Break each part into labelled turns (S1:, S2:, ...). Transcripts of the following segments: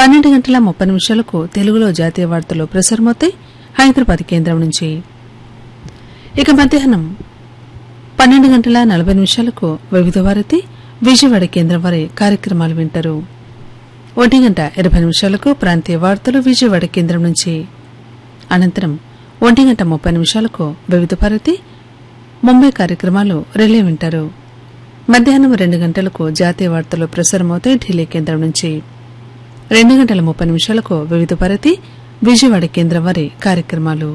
S1: పన్నెండు గంటల ముప్పై నిమిషాలకు తెలుగులో జాతీయ వార్తలు ప్రసారమవుతాయి హైదరాబాద్ కేంద్రం నుంచి ఇక మధ్యాహ్నం పన్నెండు గంటల నలభై నిమిషాలకు వివిధ భారతి విజయవాడ కేంద్రం వారి కార్యక్రమాలు వింటారు ఒంటి గంట ఇరవై నిమిషాలకు ప్రాంతీయ వార్తలు విజయవాడ కేంద్రం నుంచి అనంతరం ఒంటి గంట ముప్పై నిమిషాలకు వివిధ భారతి ముంబై కార్యక్రమాలు రిలే వింటారు మధ్యాహ్నం రెండు గంటలకు జాతీయ వార్తలు ప్రసారమవుతాయి ఢిల్లీ కేంద్రం నుంచి రెండు గంటల ముప్పై నిమిషాలకు వివిధ భారతి విజయవాడ కేంద్రం వారి కార్యక్రమాలు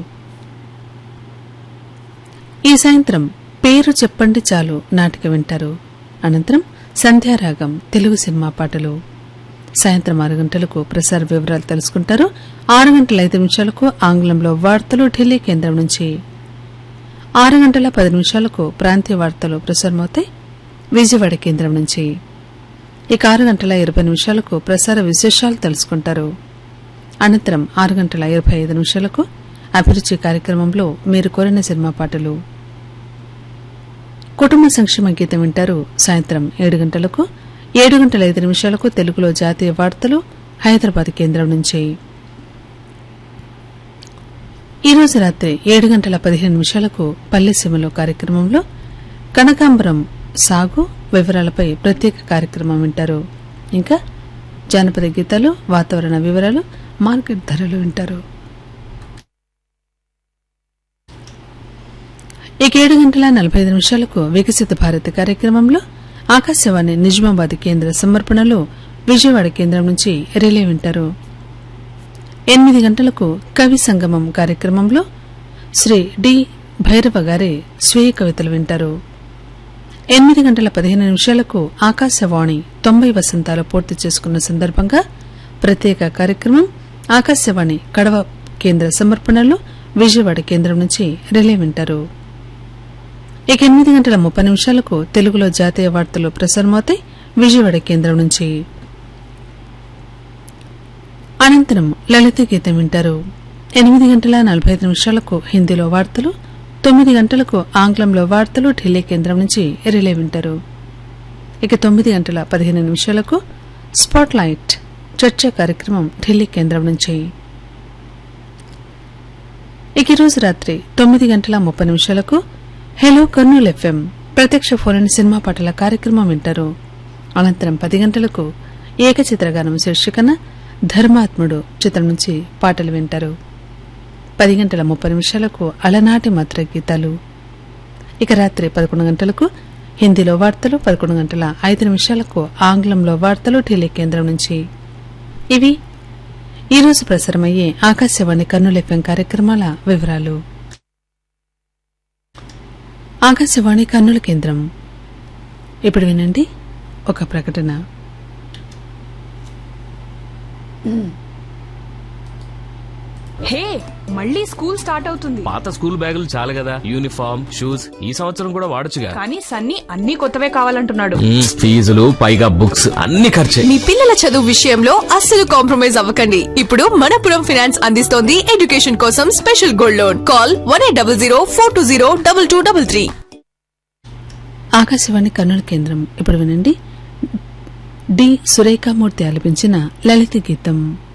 S1: ఈ సాయంత్రం పేరు చెప్పండి చాలు నాటిక వింటారు అనంతరం సంధ్యారాగం తెలుగు సినిమా పాటలు సాయంత్రం ఆరు గంటలకు ప్రసార వివరాలు తెలుసుకుంటారు ఆరు గంటల ఐదు నిమిషాలకు ఆంగ్లంలో వార్తలు ఢిల్లీ కేంద్రం నుంచి ఆరు గంటల పది నిమిషాలకు ప్రాంతీయ వార్తలు ప్రసారమవుతాయి విజయవాడ కేంద్రం నుంచి ఇక ఆరు గంటల ఇరవై నిమిషాలకు ప్రసార విశేషాలు తెలుసుకుంటారు అనంతరం ఆరు గంటల ఇరవై ఐదు నిమిషాలకు అభిరుచి కార్యక్రమంలో మీరు కోరిన సినిమా పాటలు కుటుంబ సంక్షేమ గీతం వింటారు సాయంత్రం ఏడు గంటలకు ఏడు గంటల ఐదు నిమిషాలకు తెలుగులో జాతీయ వార్తలు హైదరాబాద్ కేంద్రం నుంచి ఈ రోజు రాత్రి ఏడు గంటల పదిహేను నిమిషాలకు పల్లెసీమలో కార్యక్రమంలో కనకాంబరం సాగు వివరాలపై ప్రత్యేక కార్యక్రమం వింటారు ఇంకా జానపద గీతాలు వాతావరణ వివరాలు మార్కెట్ ధరలు వింటారు ఇక ఏడు గంటల నలభై ఐదు నిమిషాలకు వికసిత భారత్ కార్యక్రమంలో ఆకాశవాణి నిజామాబాద్ కేంద్ర సమర్పణలో విజయవాడ కేంద్రం నుంచి రిలే వింటారు ఎనిమిది గంటలకు కవి సంగమం కార్యక్రమంలో శ్రీ డి భైరవ గారి స్వీయ కవితలు వింటారు ఎనిమిది గంటల పదిహేను నిమిషాలకు ఆకాశవాణి తొంభై వసంతాలు పూర్తి చేసుకున్న సందర్భంగా ప్రత్యేక కార్యక్రమం ఆకాశవాణి కడవ కేంద్ర సమర్పణలో విజయవాడ కేంద్రం నుంచి రిలే వింటారు ఇక ఎనిమిది గంటల ముప్పై నిమిషాలకు తెలుగులో జాతీయ వార్తలు ప్రసారమవుతాయి విజయవాడ కేంద్రం నుంచి అనంతరం లలిత గీతం వింటారు ఎనిమిది గంటల నలభై ఐదు నిమిషాలకు హిందీలో వార్తలు తొమ్మిది గంటలకు ఆంగ్లంలో వార్తలు ఢిల్లీ కేంద్రం నుంచి రిలే వింటారు ఇక తొమ్మిది గంటల పదిహేను నిమిషాలకు స్పాట్ లైట్ చర్చా కార్యక్రమం ఢిల్లీ కేంద్రం నుంచి ఇక ఈరోజు రాత్రి తొమ్మిది గంటల ముప్పై నిమిషాలకు హెలో కర్నూల్ ఎఫ్ఎం ప్రత్యక్ష ఫోన్ సినిమా పాటల కార్యక్రమం వింటారు అనంతరం పది గంటలకు ఏకచిత్రగానం శీర్షికన ధర్మాత్ముడు చిత్రం నుంచి పాటలు వింటారు పది గంటల ముప్పై నిమిషాలకు అలనాటి మధుర గీతాలు ఇక రాత్రి పదకొండు గంటలకు హిందీలో వార్తలు పదకొండు గంటల ఐదు నిమిషాలకు ఆంగ్లంలో వార్తలు ఢిల్లీ కేంద్రం నుంచి ఇవి ఈ రోజు ప్రసారమయ్యే ఆకాశవాణి కర్నూలు ఎఫ్ఎం కార్యక్రమాల వివరాలు ఆకాశవాణి కర్నూలు కేంద్రం ఇప్పుడు వినండి ఒక ప్రకటన
S2: హే మళ్ళీ స్కూల్ స్టార్ట్ అవుతుంది
S3: పాత స్కూల్ బ్యాగులు చాలు కదా యూనిఫామ్ షూస్ ఈ సంవత్సరం కూడా వాడొచ్చుగా
S2: కానీ సన్నీ అన్ని కొత్తవే కావాలంటున్నాడు
S3: మ్మ్, ఫీజులు పైగా బుక్స్ అన్ని ఖర్చే
S4: మీ పిల్లల చదువు విషయంలో అస్సలు కాంప్రమైజ్ అవ్వకండి ఇప్పుడు మనపురం ఫైనాన్స్ అందిస్తోంది ఎడ్యుకేషన్ కోసం special gold loan call one eight double zero four two zero double two double three
S1: Akashvani Kurnool కేంద్రం ఇప్పుడు వినండి డి సురేఖామూర్తి ఆలపించిన లలిత గీతం